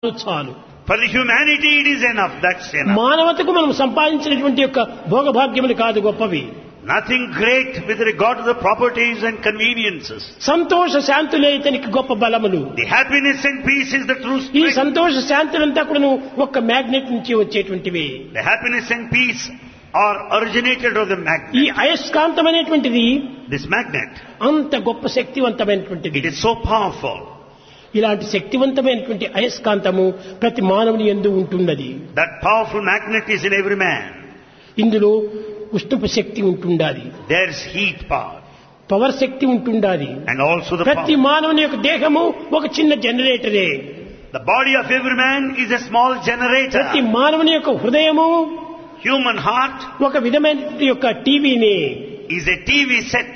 చాలు For the humanity it is enough, that's enough. మానవతకు మనం సంపాదించినటువంటి యొక్క భోగభాగ్యములు కాదు గొప్పవి Nothing great with regard to the properties and conveniences. సంతోష శాంతులే ఇతనికి గొప్ప బలములు The happiness and peace is the true ఈ strength. సంతోష శాంతులంతా కూడా ఒక్క మ్యాగ్నెట్ నుంచి వచ్చేటువంటివి The happiness and peace are originated of the ఈ magnet. అయస్కాంతం అనేటువంటిది This magnet, అంత గొప్ప శక్తివంతమైనటువంటిది it is so powerful. ఇలాంటి శక్తివంతమైనటువంటి అయస్కాంతము ప్రతి మానవుని ఎందు ఉంటున్నది That powerful magnet is in every man. ఇందులో ఉష్ణపు శక్తి ఉంటుండాలి There's heat power పవర్ శక్తి ఉంటుండాలి and also the ప్రతి power. మానవుని యొక్క దేహము ఒక చిన్న జనరేటరే The body of every man is a small ప్రతి generator. మానవుని యొక్క హృదయము Human heart ఒక విధమైన యొక్క టీవీని is a TV set.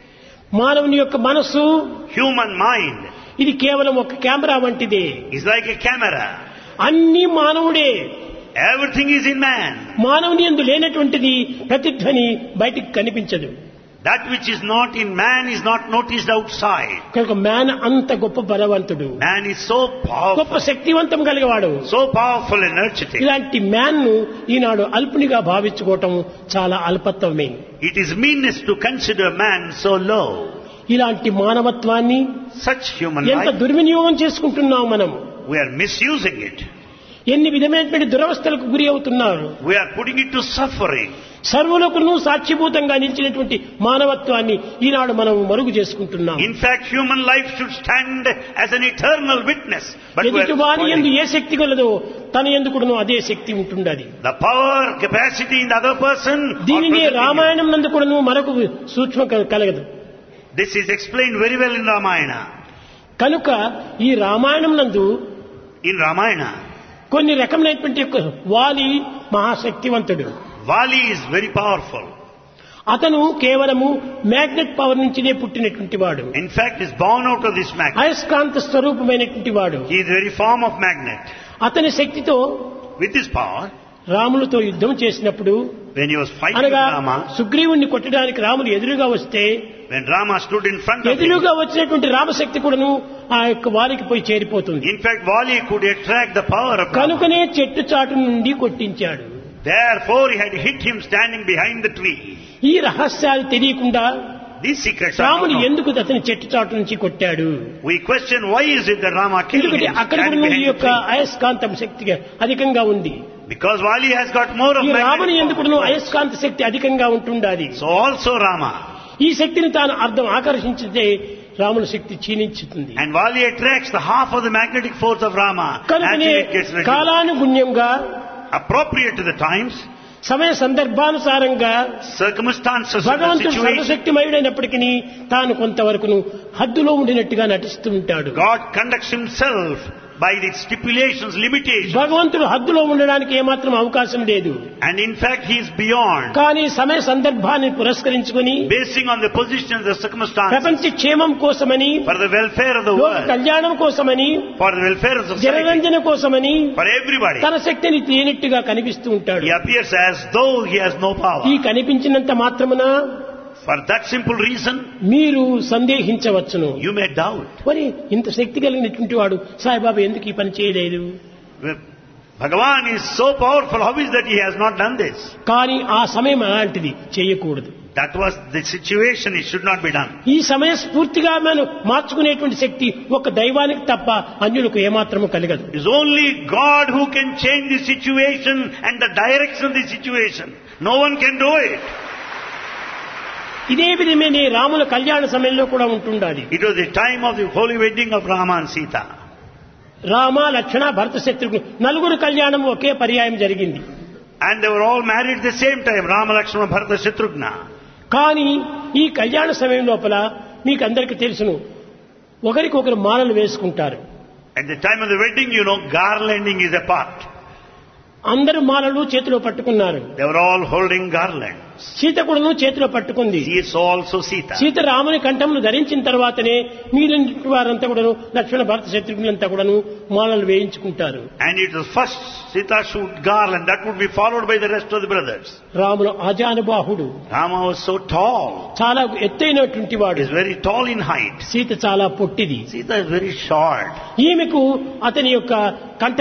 మానవుని యొక్క మనస్సు Human mind ఇది కేవలం ఒక కెమెరా వంటిదే is like a camera. అన్ని మానవుడే Everything is in man. మానవుని ఎందు లేనటువంటిది ప్రతిధ్వని బయటికి కనిపించదు That which is not in man is not noticed outside. కనుక మ్యాన్ అంత గొప్ప బలవంతుడు Man is so గొప్ప powerful, శక్తివంతం కలిగేవాడు so powerful, energetic. ఇలాంటి మ్యాన్ ను ఈనాడు అల్పునిగా భావించుకోవటం చాలా అల్పత్వమే It is meanness to consider man so low. ఇలాంటి మానవత్వాన్ని Such human ఎంత life, దుర్వినియోగం చేసుకుంటున్నాం మనం we are misusing it. ఎన్ని విధమైనటువంటి దురవస్థలకు గురి అవుతున్నారు We are putting it to suffering. సర్వులకును సాక్షిభూతంగా నిలిచినటువంటి మానవత్వాన్ని ఈనాడు మనం మరుగు చేసుకుంటున్నాం In fact, human life should stand as an eternal witness. But we ఎదుటి వారి ఎందు are ఏ శక్తి కలదో తన ఎందుకును అదే శక్తి ఉంటుండది the power, capacity in the other person. are దీనినే present in you. రామాయణం నందు కూడాను మరొక సూక్ష్మ క- కలగదు This is explained very well in Ramayana. కనుక ఈ రామాయణం నందు In Ramayana, కొన్ని రకమైనటువంటి యొక్క వాలి మహాశక్తివంతుడు Vali is very powerful. అతను కేవలము మ్యాగ్నెట్ పవర్ నుంచినే పుట్టినటువంటి వాడు In fact, is born out of this magnet. అయస్కాంత స్వరూపమైనటువంటి వాడు He is the very form of magnet. అతని శక్తితో With this power, రాములతో యుద్ధం చేసినప్పుడు when he was fighting with అనగా Rama, సుగ్రీవుణ్ణి కొట్టడానికి రాముడు ఎదురుగా వస్తే when Rama stood in front of him, ఎదురుగా వచ్చినటువంటి రామశక్తి కూడాను ఆ యొక్క వారికి పోయి చేరిపోతుంది in fact, Vali could attract the power of Rama. కనుకనే చెట్టు చాటు నుండి కొట్టించాడు Therefore, he had hit him standing behind the tree. ఈ రహస్యాలు తెలియకుండా These secrets are రాముడు not known. ఎందుకు అతని చెట్టు చాటు నుంచి కొట్టాడు We question why is it that Rama killed ఎందుకంటే him అక్కడ standing కూడా ఈ behind the యొక్క tree? అయస్కాంతం శక్తిగా అధికంగా ఉంది Because Vali has got more of ఈ రాముని magnetic ఎందుకు power. అయస్కాంత శక్తి అధికంగా ఉంటుండాలి So also Rama. ఈ శక్తిని తాను అర్థం ఆకర్షించితే రాముని శక్తి క్షీణించుతుంది And Vali attracts the half of the magnetic force of Rama as కనుకనే it gets reduced. కాలానుగుణ్యంగా Appropriate to the times, సమయ సందర్భానుసారంగా circumstances of the భగవంతుడు situation, సర్వశక్తిమయుడైనప్పటికీ తాను కొంతవరకు హద్దులో ఉండినట్టుగా నటిస్తూ ఉంటాడు God conducts himself by the stipulations, limitations. భగవంతుడు హద్దులో ఉండడానికి ఏమాత్రం అవకాశం లేదు And in fact, he is beyond. కానీ సమయ సందర్భాన్ని పురస్కరించుకొని Basing on the position of the circumstances, ప్రపంచ క్షేమం కోసమని for the welfare of the లోక world, కళ్యాణం కోసమని for the welfare of society, జనరంజన కోసమని for everybody. తన శక్తిని తేనెట్టుగా కనిపిస్తూ ఉంటాడు He appears as though he has no power. ఈ కనిపించినంత మాత్రమున For that simple reason, మీరు సందేహించవచ్చును you may doubt. మరి ఇంత శక్తి కలిగినటువంటి వాడు సాయిబాబా ఎందుకు ఈ పని చేయలేదు Bhagavan is so powerful, how is that he has not done this? కానీ ఆ సమయం అలాంటిది చేయకూడదు That was the situation, it should not be done. ఈ సమయ స్ఫూర్తిగా మనం మార్చుకునేటువంటి శక్తి ఒక దైవానికి తప్ప అన్యులకు ఏమాత్రము కలగదు It is only God who can change the situation and the direction of the situation. No one can do it. ఇదే విధమే రాముల కళ్యాణ సమయంలో కూడా ఉంటుండాలి It was the time of the holy wedding of Rama and Sita. Rama లక్ష్మణ భరత శత్రుఘ్న నలుగురు కళ్యాణం ఒకే పర్యాయం జరిగింది And they were all married at the same time, Rama, Lakshmana, Bharata, Shatrughna. కానీ ఈ కళ్యాణ సమయం లోపల మీకు అందరికీ తెలుసును ఒకరికొకరు మాలలు వేసుకుంటారు At the time of the wedding, you know, garlanding is a part. అందరూ మాలలు చేతిలో పట్టుకున్నారు They were all holding garlands. Sita కూడాను చేతిలో పట్టుకుంది She is also Sita. Sita రాముని కంఠమును ధరించిన తర్వాతనే మీరంటి వారంతా కూడాను లక్ష్మణ భరత శత్రుఘ్నులంతా కూడాను మాలలు వేయించుకుంటారు And it was first Sita shoot garland, that would be followed by the rest of the brothers. రాముడు ఆజానుబాహుడు Rama was so tall, చాలా ఎత్తైనటువంటి he వాడు is very tall in height. Sita చాలా పొట్టిది Sita is very short. ఈమెకు అతని యొక్క కంఠ